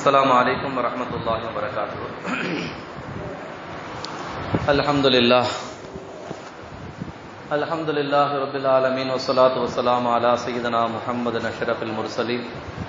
السلام عليكم ورحمة الله وبركاته الحمد لله الحمد لله رب العالمين والصلاة والسلام على سيدنا محمد أشرف المرسلين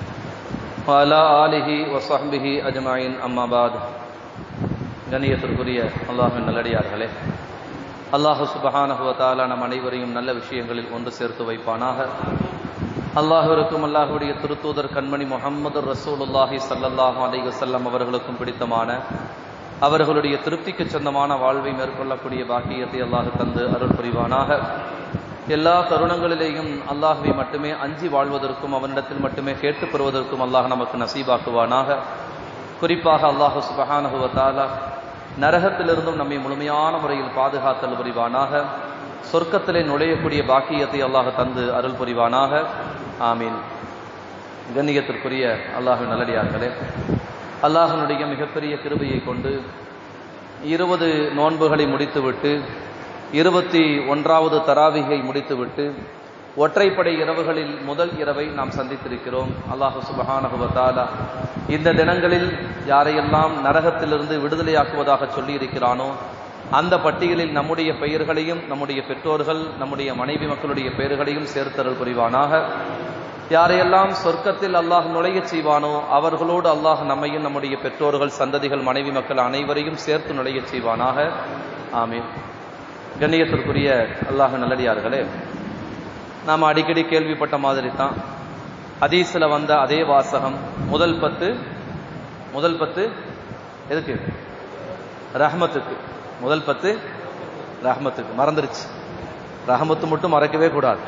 وعلى آله وصحبه أجمعين أما بعد கண்ணியத்திற்குரிய அல்லாஹின் நல்லடியார்களே அல்லாஹு சுபஹானஹு வ தஆலா நம் அனைவரையும் நல்ல விஷயங்களில் ஒன்று சேர்த்து வைப்பானாக அல்லாஹிற்கும் அல்லாஹுடைய திருத்தூதர் கண்மணி முகமது ரசூலுல்லாஹி ஸல்லல்லாஹு அலைஹி வஸல்லம் அவர்களுக்கும் பிடித்தமான அவர்களுடைய திருப்திக்கு சொந்தமான வாழ்வை மேற்கொள்ளக்கூடிய பாக்கியத்தை அல்லாஹ் தந்து அருள் புரிவானாக எல்லா தருணங்களிலேயும் அல்லாஹுவை மட்டுமே அஞ்சி வாழ்வதற்கும் அவனிடத்தில் மட்டுமே கேட்டுப் பெறுவதற்கும் அல்லாஹ் நமக்கு நசீபாக்குவானாக குறிப்பாக அல்லாஹு சுபஹானஹு வ தஆலா நரகத்திலிருந்தும் நம்மை முழுமையான முறையில் பாதுகாத்தல் புரிவானாக சொர்க்கத்திலே நுழையக்கூடிய பாக்கியத்தை அல்லாஹ் தந்து அருள் புரிவானாக ஆமீன் கண்ணியத்திற்குரிய அல்லாஹின் நல்லடியார்களே அல்லாஹனுடைய மிகப்பெரிய கிருபையை கொண்டு இருபது நோன்புகளை முடித்துவிட்டு இருபத்தி ஒன்றாவது தராவிகை முடித்துவிட்டு ஒற்றைப்படை இரவுகளில் முதல் இரவை நாம் சந்தித்திருக்கிறோம் அல்லாஹு சுபஹானகுவத்தாலா இந்த தினங்களில் யாரையெல்லாம் நரகத்திலிருந்து விடுதலையாக்குவதாக சொல்லியிருக்கிறானோ அந்த பட்டியலில் நம்முடைய பெயர்களையும் நம்முடைய பெற்றோர்கள் நம்முடைய மனைவி மக்களுடைய பெயர்களையும் சேர்த்தருள் புரிவானாக யாரையெல்லாம் சொர்க்கத்தில் அல்லாஹ் நுழையச் செய்வானோ அவர்களோடு அல்லாஹ் நம்மையும் நம்முடைய பெற்றோர்கள் சந்ததிகள் மனைவி மக்கள் அனைவரையும் சேர்த்து நுழையச் செய்வானாக ஆமீன் கண்ணியத்திற்குரிய அல்லாஹ் நல்லடியார்களே நாம் அடிக்கடி கேள்விப்பட்ட மாதிரி தான் ஹதீஸில் வந்த அதே வாசகம் முதல் பத்து முதல் பத்து எதுக்கு ரஹ்மத்துக்கு முதல் பத்து ரஹ்மத்துக்கு மறந்துருச்சு ரஹமத்து மட்டும் மறக்கவே கூடாது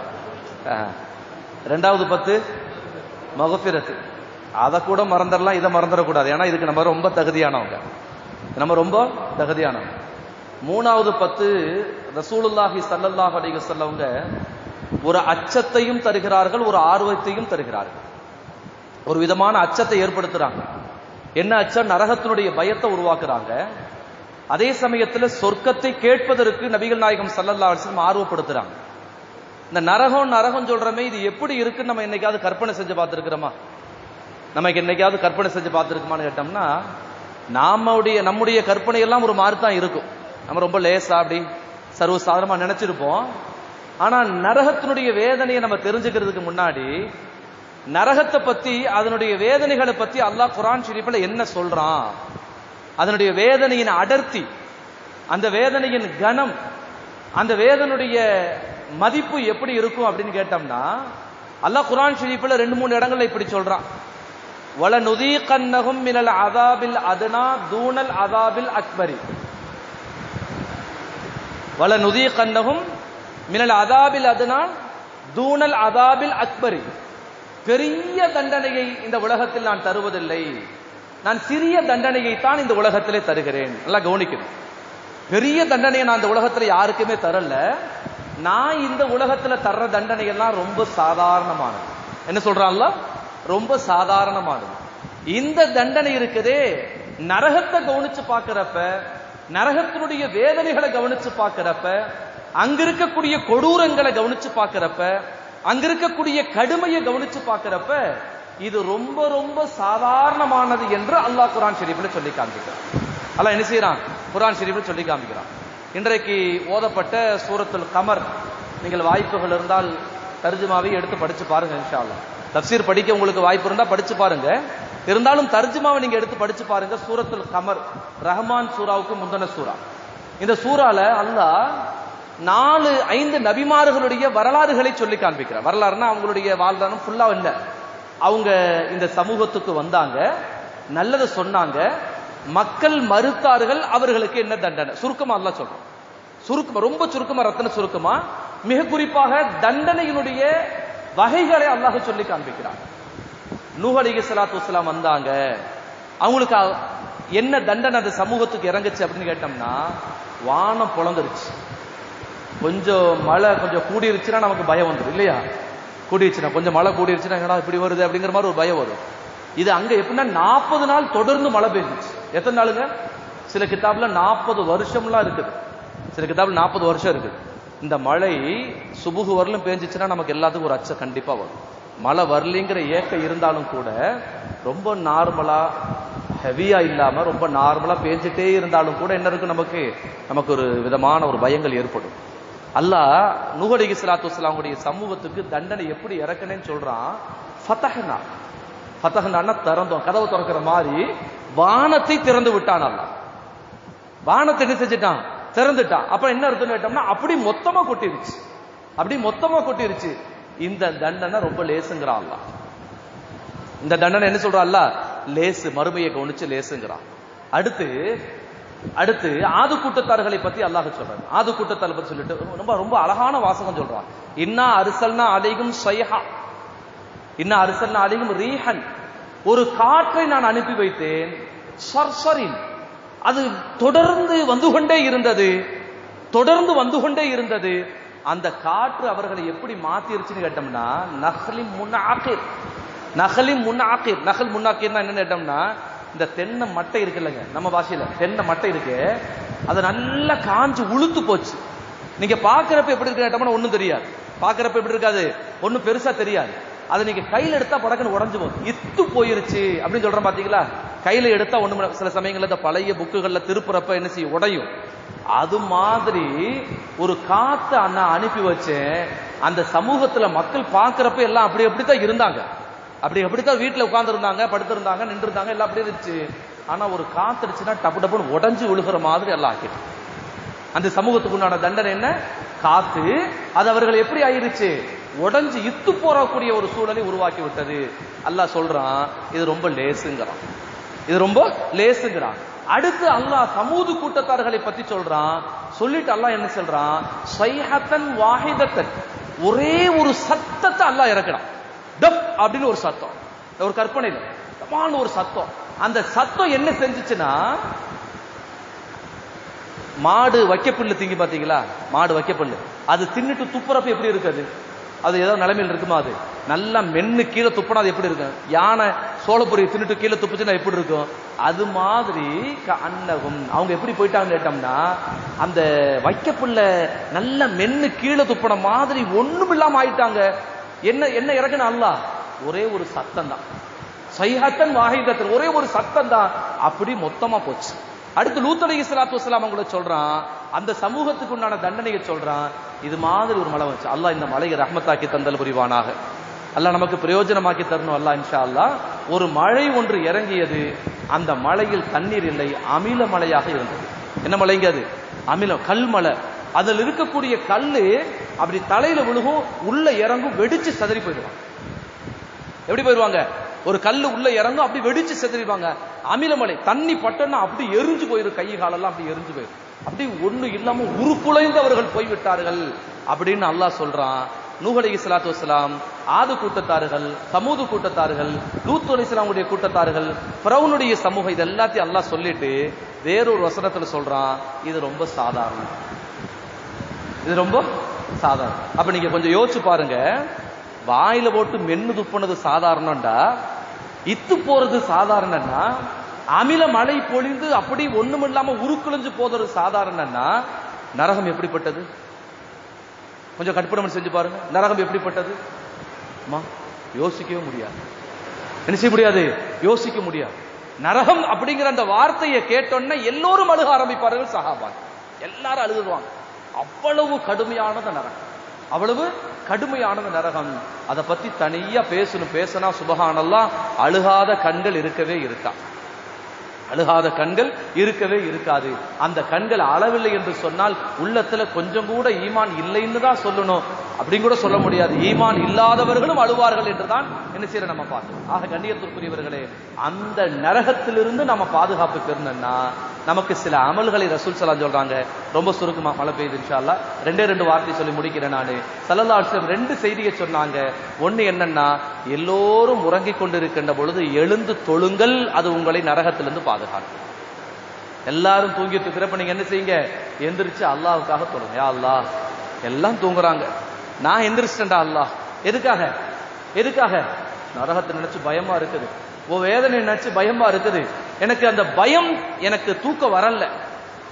ரெண்டாவது பத்து மகஃபிரத்து அதை கூட மறந்துடலாம் இதை மறந்துடக்கூடாது ஏன்னா இதுக்கு நம்ம ரொம்ப தகுதியானவங்க நம்ம ரொம்ப தகுதியானவங்க மூணாவது பத்து ரசூலுல்லாஹி சல்லல்லாஹ் அலைஹி வஸல்லம்ங்க ஒரு அச்சத்தையும் தருகிறார்கள் ஒரு ஆர்வத்தையும் தருகிறார்கள் ஒரு விதமான அச்சத்தை ஏற்படுத்துறாங்க என்ன அச்சம் நரகத்தினுடைய பயத்தை உருவாக்குறாங்க அதே சமயத்துல சொர்க்கத்தை கேட்பதற்கு நபிகள் நாயகம் சல்லல்லா அலிஸ்லம் ஆர்வப்படுத்துறாங்க இந்த நரகம் நரகம் சொல்றமே இது எப்படி இருக்குன்னு நம்ம என்னைக்காவது கற்பனை செஞ்சு பார்த்துருக்கிறோமா நமக்கு என்னைக்காவது கற்பனை செஞ்சு பார்த்துருக்குமான்னு கேட்டோம்னா நாமுடைய நம்முடைய கற்பனை எல்லாம் ஒரு மாதிரி தான் இருக்கும் நம்ம ரொம்ப லேசா அப்படி சர்வசாதாரணமா நினைச்சிருப்போம் ஆனா நரகத்தினுடைய வேதனையை நம்ம தெரிஞ்சுக்கிறதுக்கு முன்னாடி நரகத்தை பத்தி அதனுடைய வேதனைகளை பத்தி அல்லாஹ் குரான் ஷரீஃபில் என்ன சொல்றான் அதனுடைய வேதனையின் அடர்த்தி அந்த வேதனையின் கனம் அந்த வேதனுடைய மதிப்பு எப்படி இருக்கும் அப்படின்னு கேட்டோம்னா அல்லாஹ் குரான் ஷரீஃபில் ரெண்டு மூணு இடங்கள்ல இப்படி சொல்றான் வல நுதி கன்னகும் மினல் அதாபில் அதுனா தூணல் அதாபில் அக்பரி வல நுதி கன்னகும் மினல் அதாபில் அதுனால் தூணல் அதாபில் அக்பரி பெரிய தண்டனையை இந்த உலகத்தில் நான் தருவதில்லை நான் சிறிய தண்டனையை தான் இந்த உலகத்திலே தருகிறேன் நல்லா கவனிக்கணும் பெரிய தண்டனையை நான் இந்த உலகத்துல யாருக்குமே தரல நான் இந்த உலகத்துல தர்ற தண்டனை எல்லாம் ரொம்ப சாதாரணமானது என்ன சொல்றான்ல ரொம்ப சாதாரணமானது இந்த தண்டனை இருக்குதே நரகத்தை கவனிச்சு பார்க்கிறப்ப நரகத்தினுடைய வேதனைகளை கவனிச்சு பார்க்கிறப்ப அங்க இருக்கக்கூடிய கொடூரங்களை கவனிச்சு பார்க்கிறப்ப அங்க இருக்கக்கூடிய கடுமையை கவனிச்சு பார்க்கிறப்ப இது ரொம்ப ரொம்ப சாதாரணமானது என்று அல்லாஹ் குரான் ஷெரீஃபில் சொல்லி காண்பிக்கிறான் அல்லாஹ் என்ன செய்யறான் குரான் ஷெரீஃபில் சொல்லி காண்பிக்கிறான் இன்றைக்கு ஓதப்பட்ட சூரத்துல் கமர் நீங்கள் வாய்ப்புகள் இருந்தால் தர்ஜுமாவை எடுத்து படிச்சு பாருங்க இன்ஷா அல்லா தப்சீர் படிக்க உங்களுக்கு வாய்ப்பு இருந்தா படிச்சு பாருங்க இருந்தாலும் தர்ஜுமாவை நீங்க எடுத்து படிச்சு பாருங்க சூரத்துல் கமர் ரஹ்மான் சூராவுக்கு முந்தன சூரா இந்த சூறால அல்லாஹ் நாலு ஐந்து நபிமார்களுடைய வரலாறுகளை சொல்லி காண்பிக்கிறார் வரலாறுனா அவங்களுடைய வாழ்தானம் ஃபுல்லா இல்லை அவங்க இந்த சமூகத்துக்கு வந்தாங்க நல்லதை சொன்னாங்க மக்கள் மறுத்தார்கள் அவர்களுக்கு என்ன தண்டனை சுருக்கமா அல்ல சொல்றோம் சுருக்கமா ரொம்ப சுருக்கமா ரத்தன சுருக்கமா மிக குறிப்பாக தண்டனையினுடைய வகைகளை அல்லாஹ் சொல்லி காண்பிக்கிறாங்க நூஹ் அலிகி சலாத்து வலாம் வந்தாங்க அவங்களுக்கு என்ன தண்டனை அந்த சமூகத்துக்கு இறங்குச்சு அப்படின்னு கேட்டோம்னா வானம் புலந்துருச்சு கொஞ்சம் மழை கொஞ்சம் கூடிருச்சுன்னா நமக்கு பயம் வந்துடும் இல்லையா கூடிருச்சுன்னா கொஞ்சம் மழை கூடிருச்சுன்னா என்னடா இப்படி வருது அப்படிங்கிற மாதிரி ஒரு பயம் வரும் இது அங்க எப்படின்னா நாற்பது நாள் தொடர்ந்து மழை பெய்ஞ்சிச்சு எத்தனை நாளுங்க சில கிதாப்ல நாற்பது வருஷம்லாம் இருக்குது சில கிதாப்ல நாற்பது வருஷம் இருக்குது இந்த மழை சுபுகு வரலும் பேஞ்சிச்சுன்னா நமக்கு எல்லாத்துக்கும் ஒரு அச்சம் கண்டிப்பா வரும் மழை வரலிங்கிற ஏக்கம் இருந்தாலும் கூட ரொம்ப நார்மலா ஹெவியா இல்லாம ரொம்ப நார்மலா பேஞ்சிட்டே இருந்தாலும் கூட என்ன இருக்கும் நமக்கு நமக்கு ஒரு விதமான ஒரு பயங்கள் ஏற்படும் அல்லாஹ் நூஹ் அலைஹி ஸலாத்து வஸலாமுடைய சமூகத்துக்கு தண்டனை எப்படி இறக்கணும்னு சொல்றான் ஃபதஹ்னா ஃபதஹ்னா திறந்தோம் கதவு திறக்கிற மாதிரி வானத்தை திறந்து விட்டான் அல்லாஹ் வானத்தை என்ன செஞ்சுட்டான் திறந்துட்டான் அப்ப என்ன அர்த்தம் கேட்டோம்னா அப்படி மொத்தமா கொட்டிருச்சு அப்படி மொத்தமா கொட்டிருச்சு இந்த தண்டனை ரொம்ப லேசுங்கிறான் அல்லாஹ் இந்த தண்டனை என்ன சொல்றான் அல்லாஹ் லேசு மறுமையை கவனிச்சு லேசுங்கிறான் அடுத்து அடுத்து ஆது கூட்டத்தார்களை பத்தி அல்லாஹ் சொல்றான் ஆது கூட்டத்தாரை பத்தி சொல்லிட்டு ரொம்ப ரொம்ப அழகான வாசகம் சொல்றான் இன்னா அரிசல்னா அலைகும் சைஹா இன்னா அரிசல்னா அலைகும் ரீஹன் ஒரு காற்றை நான் அனுப்பி வைத்தேன் சர்சரின் அது தொடர்ந்து வந்து கொண்டே இருந்தது தொடர்ந்து வந்து கொண்டே இருந்தது அந்த காற்று அவர்களை எப்படி மாத்திருச்சுன்னு கேட்டோம்னா நஹ்லி முன்னாக்கிர் நகலி முன்னாக்கிர் நகல் முன்னாக்கிர்னா என்னன்னு கேட்டோம்னா இந்த தென்னை மட்டை இருக்குல்லங்க நம்ம பாஷையில தென்னை மட்டை இருக்கு அது நல்லா காஞ்சு உளுத்து போச்சு நீங்க பாக்குறப்ப எப்படி இருக்கு கேட்டோம்னா ஒண்ணும் தெரியாது பாக்குறப்ப எப்படி இருக்காது ஒண்ணும் பெருசா தெரியாது அதை நீங்க கையில எடுத்தா படக்குன்னு உடஞ்சு போகும் இத்து போயிருச்சு அப்படின்னு சொல்றோம் பாத்தீங்களா கையில எடுத்தா ஒண்ணு சில சமயங்கள்ல இந்த பழைய புக்குகள்ல திருப்புறப்ப என்ன செய்யும் உடையும் அது மாதிரி ஒரு காத்து அண்ணா அனுப்பி வச்சேன் அந்த சமூகத்துல மக்கள் பாக்குறப்ப எல்லாம் அப்படி அப்படித்தான் இருந்தாங்க அப்படி அப்படித்தான் வீட்டுல உட்கார்ந்து இருந்தாங்க படுத்திருந்தாங்க நின்று இருந்தாங்க எல்லாம் அப்படியே இருந்துச்சு ஆனா ஒரு காத்தடிச்சுன்னா டப்பு டப்புன்னு உடஞ்சு விழுகிற மாதிரி எல்லாம் ஆக்கிட்டு அந்த சமூகத்துக்கு உண்டான தண்டனை என்ன காத்து அது அவர்கள் எப்படி ஆயிருச்சு உடஞ்சு இத்து போறக்கூடிய ஒரு சூழலை உருவாக்கி விட்டது அல்லாஹ் சொல்றான் இது ரொம்ப லேசுங்கிறான் இது ரொம்ப லேசுங்கிறான் அடுத்து அல்லாஹ் சமூது கூட்டத்தார்களை பத்தி சொல்றான் சொல்லிட்டு அல்லாஹ் என்ன சொல்றான் சைஹத்தன் வாஹிதத்தன் ஒரே ஒரு சத்தத்தை அல்லாஹ் இறக்குறான் டப் அப்படின்னு ஒரு சத்தம் ஒரு கற்பனையில டப்பான்னு ஒரு சத்தம் அந்த சத்தம் என்ன செஞ்சுச்சுன்னா மாடு வைக்கப்புல்லு திங்கி பாத்தீங்களா மாடு வைக்கப்புல்லு அது தின்னுட்டு துப்புறப்ப எப்படி இருக்காது அது ஏதோ நிலைமையில் இருக்குமா அது நல்லா மென்னு கீழே துப்புனா அது எப்படி இருக்கும் யானை சோளப்பொரி தின்னுட்டு கீழே துப்புச்சுன்னா எப்படி இருக்கும் அது மாதிரி அன்னகும் அவங்க எப்படி போயிட்டாங்க கேட்டோம்னா அந்த வைக்கப்புல்ல நல்லா மென்னு கீழே துப்புன மாதிரி ஒண்ணும் இல்லாம ஆயிட்டாங்க என்ன என்ன இறக்கணும் அல்ல ஒரே ஒரு சத்தம் தான் சைஹத்தன் வாஹிதத்தன் ஒரே ஒரு சத்தம் தான் அப்படி மொத்தமா போச்சு அடுத்து லூத் அலி இஸ்லாத்து வசலாம் அவங்கள சொல்றான் அந்த சமூகத்துக்கு உண்டான தண்டனையை சொல்றான் இது மாதிரி ஒரு மலை வச்சு அல்லாஹ் இந்த மலையை ரஹ்மத்தாக்கி தந்தல் புரிவானாக அல்லாஹ் நமக்கு பிரயோஜனமாக்கி தரணும் அல்லாஹ் இன்ஷா அல்லாஹ் ஒரு மழை ஒன்று இறங்கியது அந்த மலையில் தண்ணீர் இல்லை அமில மலையாக இருந்தது என்ன மலைங்க அது அமிலம் கல் மலை அதில் இருக்கக்கூடிய கல்லு அப்படி தலையில விழுகும் உள்ள இறங்கும் வெடிச்சு சதறி போயிடுவாங்க எப்படி போயிடுவாங்க ஒரு கல்லு உள்ள இறங்கும் அப்படி வெடிச்சு செதறிவாங்க அமிலமலை தண்ணி பட்டோன்னா அப்படி எரிஞ்சு போயிடும் கை காலெல்லாம் அப்படி எரிஞ்சு போயிடும் அப்படி ஒண்ணு இல்லாம உருக்குலைந்தவர்கள் போய்விட்டார்கள் அப்படின்னு அல்லாஹ் சொல்றான் நூஹ் அலி இஸ்லாத்து வஸ்லாம் ஆது கூட்டத்தார்கள் சமூது கூட்டத்தார்கள் லூத் அலி இஸ்லாமுடைய கூட்டத்தார்கள் பிரவுனுடைய சமூகம் இது எல்லாத்தையும் அல்லாஹ் சொல்லிட்டு வேறொரு வசனத்துல சொல்றான் இது ரொம்ப சாதாரணம் இது ரொம்ப சாதாரணம் அப்ப நீங்க கொஞ்சம் யோசிச்சு பாருங்க வாயில போட்டு மென்னு துப்புனது சாதாரணம்டா இத்து போறது சாதாரணம்னா அமில மழை பொழிந்து அப்படி ஒண்ணும் இல்லாம உருக்குலைஞ்சு போறது சாதாரணம்னா நரகம் எப்படிப்பட்டது கொஞ்சம் கற்பனை செஞ்சு பாருங்க நரகம் எப்படிப்பட்டது அம்மா யோசிக்கவே முடியாது என்ன செய்ய முடியாது யோசிக்க முடியாது நரகம் அப்படிங்கிற அந்த வார்த்தையை கேட்டோன்னே எல்லோரும் அழுக ஆரம்பிப்பார்கள் சகாபான் எல்லாரும் அழுகுவாங்க அவ்வளவு கடுமையானது நரகம் அவ்வளவு கடுமையானது நரகம் அதை பத்தி தனியா பேசணும் பேசினா சுபகானெல்லாம் அழுகாத கண்கள் இருக்கவே இருக்கா அழுகாத கண்கள் இருக்கவே இருக்காது அந்த கண்கள் அளவில்லை என்று சொன்னால் உள்ளத்துல கொஞ்சம் கூட ஈமான் இல்லைன்னு தான் சொல்லணும் அப்படின்னு கூட சொல்ல முடியாது ஈமான் இல்லாதவர்களும் அழுவார்கள் என்றுதான் என்ன செய்யற நம்ம பார்க்கணும் ஆக கண்ணியத்திற்குரியவர்களே அந்த நரகத்திலிருந்து நம்ம பாதுகாப்பு பெறணும்னா நமக்கு சில அமல்களை ரசூல் சலாம் சொல்றாங்க ரொம்ப சுருக்கமா மழை பெய்யுது இன்ஷால்லா ரெண்டே ரெண்டு வார்த்தை சொல்லி முடிக்கிறேன் நானு சல்லல்லா அலிஸ்லம் ரெண்டு செய்தியை சொன்னாங்க ஒண்ணு என்னன்னா எல்லோரும் உறங்கிக் கொண்டிருக்கின்ற பொழுது எழுந்து தொழுங்கள் அது உங்களை நரகத்திலிருந்து பாதுகாக்கும் எல்லாரும் தூங்கிட்டு இருக்கிறப்ப நீங்க என்ன செய்யுங்க எந்திரிச்சு அல்லாவுக்காக தொழுங்க யா அல்லாஹ் எல்லாம் தூங்குறாங்க நான் எந்திரிச்சிட்டேன்டா அல்லாஹ் எதுக்காக எதுக்காக நரகத்தை நினைச்சு பயமா இருக்குது ஓ வேதனை நினைச்சு பயமா இருக்குது எனக்கு அந்த பயம் எனக்கு தூக்கம் வரல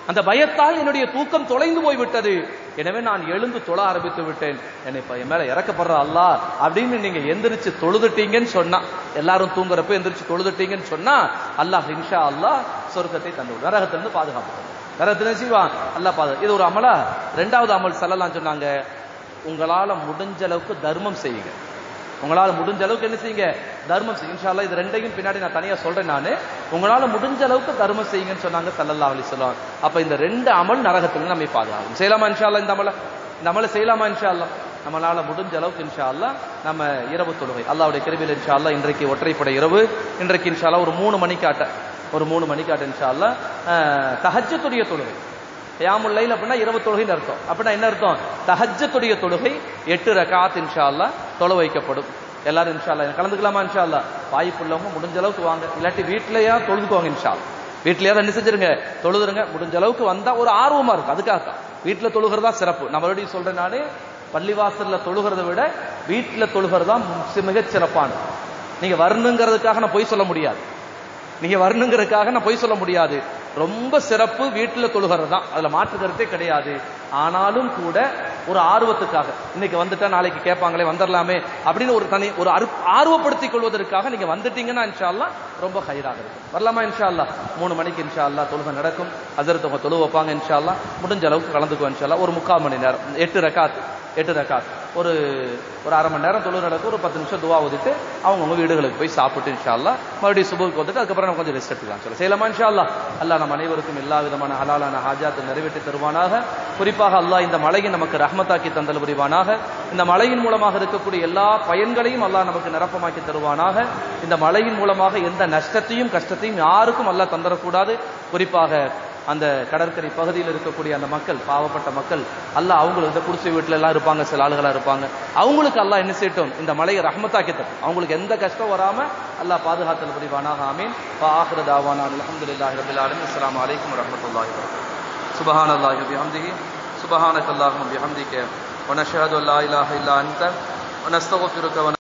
அந்த பயத்தால் என்னுடைய தூக்கம் தொலைந்து போய்விட்டது எனவே நான் எழுந்து தொழ ஆரம்பித்து விட்டேன் என்னை இப்ப என் மேல இறக்கப்படுற அல்லாஹ் அப்படின்னு நீங்க எந்திரிச்சு தொழுதுட்டீங்கன்னு சொன்னா எல்லாரும் தூங்குறப்ப எந்திரிச்சு தொழுதுட்டீங்கன்னு சொன்னா அல்லாஹ் இன்ஷா அல்லாஹ் சொர்க்கத்தை தந்து விடும் நரகத்திலிருந்து பாதுகாப்பு நரகத்துல செய்வான் அல்லாஹ் பாது இது ஒரு அமலா ரெண்டாவது அமல் சல்லலாம் சொன்னாங்க உங்களால முடிஞ்ச அளவுக்கு தர்மம் செய்யுங்க உங்களால முடிஞ்ச அளவுக்கு என்ன செய்யுங்க தர்மம் செய்யுங்க இன்ஷா அல்லாஹ் இது ரெண்டையும் பின்னாடி நான் தனியா சொல்றேன் நானு உங்களால முடிஞ்ச அளவுக்கு தர்மம் செய்யுங்கன்னு சொன்னாங்க சல்லல்லாஹு அலைஹி வஸல்லம் அப்ப இந்த ரெண்டு அமல் நரகத்துல நம்மை பாதுகாக்கும் செய்யலாமா இன்ஷா அல்லாஹ் இந்த அமல இந்த அமலை செய்யலாமா இன்ஷா அல்லாஹ் நம்மளால முடிஞ்ச அளவுக்கு இன்ஷா அல்லாஹ் நம்ம இரவு தொழுகை அல்லாஹ்வுடைய கிருபையில் இன்ஷா அல்லாஹ் இன்றைக்கு ஒற்றைப்படை இரவு இன்றைக்கு இன்ஷா அல்லாஹ் ஒரு மூணு மணிக்காட்ட ஒரு மூணு மணிக்காட்ட இன்ஷா அல்லாஹ் அஹ், தஹஜ்ஜுடைய தொழுகை யாமுல்லைல் அப்படின்னா இரவு தொழுகைன்னு அர்த்தம் அப்படின்னா என்ன அர்த்தம் தஹஜ்ஜத்துடைய தொழுகை எட்டு ரகாத் இன்ஷா அல்லாஹ் தொழ வைக்கப்படும் எல்லாரும் இன்ஷா அல்லாஹ் கலந்துக்கலாமா இன்ஷா அல்லாஹ் வாய்ப்புள்ளவங்க முடிஞ்ச அளவுக்கு வாங்க இல்லாட்டி வீட்லயா தொழுதுக்கோங்க இன்ஷா அல்லாஹ் வீட்லயாவது என்ன செஞ்சிருங்க தொழுதுருங்க முடிஞ்ச அளவுக்கு வந்தா ஒரு ஆர்வமா இருக்கும் அதுக்காக தான் வீட்டுல தொழுகிறதா சிறப்பு நான் மறுபடியும் சொல்றேன் நானு பள்ளிவாசல்ல தொழுகிறத விட வீட்டுல தொழுகிறது தான் மிகச் சிறப்பானது நீங்க வரணுங்கிறதுக்காக நான் பொய் சொல்ல முடியாது நீங்க வரணுங்கிறதுக்காக நான் பொய் சொல்ல முடியாது ரொம்ப சிறப்பு வீட்டுல தொழுகிறது தான் அதுல மாற்று கருத்தே கிடையாது ஆனாலும் கூட ஒரு ஆர்வத்துக்காக இன்னைக்கு வந்துட்டா நாளைக்கு கேட்பாங்களே வந்துடலாமே அப்படின்னு ஒரு தனி ஒரு அரு- ஆர்வப்படுத்திக் கொள்வதற்காக நீங்க வந்துட்டீங்கன்னா இன்ஷா அல்லாஹ் ரொம்ப ஹைராக இருக்கும் வரலாமா இன்ஷா அல்லாஹ் மூணு மணிக்கு இன்ஷா அல்லாஹ் தொழுகை நடக்கும் அதற்கு அவங்க தொழு வைப்பாங்க இன்ஷா அல்லாஹ் முடிஞ்ச அளவுக்கு கலந்துக்குவோம் இன்ஷா அல்லாஹ் ஒரு முக்கால் மணி நேரம் எட்டு ரக்காத் எட்டு ரக்காத் ஒரு ஒரு அரை மணி நேரம் தொழுகை நடக்கும் ஒரு பத்து நிமிஷம் துவா ஊதிட்டு அவங்கவுங்க வீடுகளுக்கு போய் சாப்பிட்டு இன்ஷா அல்லாஹ் மறுபடியும் சுபுக்கு வந்துட்டு அதுக்கப்புறம் நம்ம கொஞ்சம் ரெஸ்ட் எடுத்துக்கலாம் சொல்ல செய்யலாமா இன்ஷா அல்லாஹ் அல்லாஹ் நம்ம அனைவருக்கும் எல்லா விதமான ஹலாலான ஹாஜாத்தை நிறைவேற்றி தருவானாக குறிப்பாக அல்லாஹ் இந்த மலையை நமக்கு ரஹ்மத்தாக்கி தந்தல் புரிவானாக இந்த மலையின் மூலமாக இருக்கக்கூடிய எல்லா பயன்களையும் அல்லாஹ் நமக்கு நிரப்பமாக்கி தருவானாக இந்த மலையின் மூலமாக எந்த நஷ்டத்தையும் கஷ்டத்தையும் யாருக்கும் அல்லாஹ் தந்துடக்கூடாது குறிப்பாக அந்த கடற்கரை பகுதியில் இருக்கக்கூடிய அந்த மக்கள் பாவப்பட்ட மக்கள் அல்லாஹ் அவங்களுக்கு இந்த குடிசை வீட்டுல எல்லாம் இருப்பாங்க சில ஆளுகளா இருப்பாங்க அவங்களுக்கு அல்லாஹ் என்ன செய்யட்டும் இந்த மலையை ரஹ்மத்தாக்கி தரும் அவங்களுக்கு எந்த கஷ்டம் வராம அல்லாஹ் பாதுகாத்தல் புரிவானாக ஆமீன் ஆஹிர தாவானா அல்ஹம்துலில்லாஹி ரபில் ஆலமீன் அஸ்ஸலாமு அலைக்கும் வரஹ்மத்துல்லாஹி வபரகாத்துஹு சுபஹானல்லாஹி வபிஹம்திஹி சுபஹானக அல்லாஹும்ம பிஹம்திக ونشهد ان لا اله الا انت ونستغفرك ون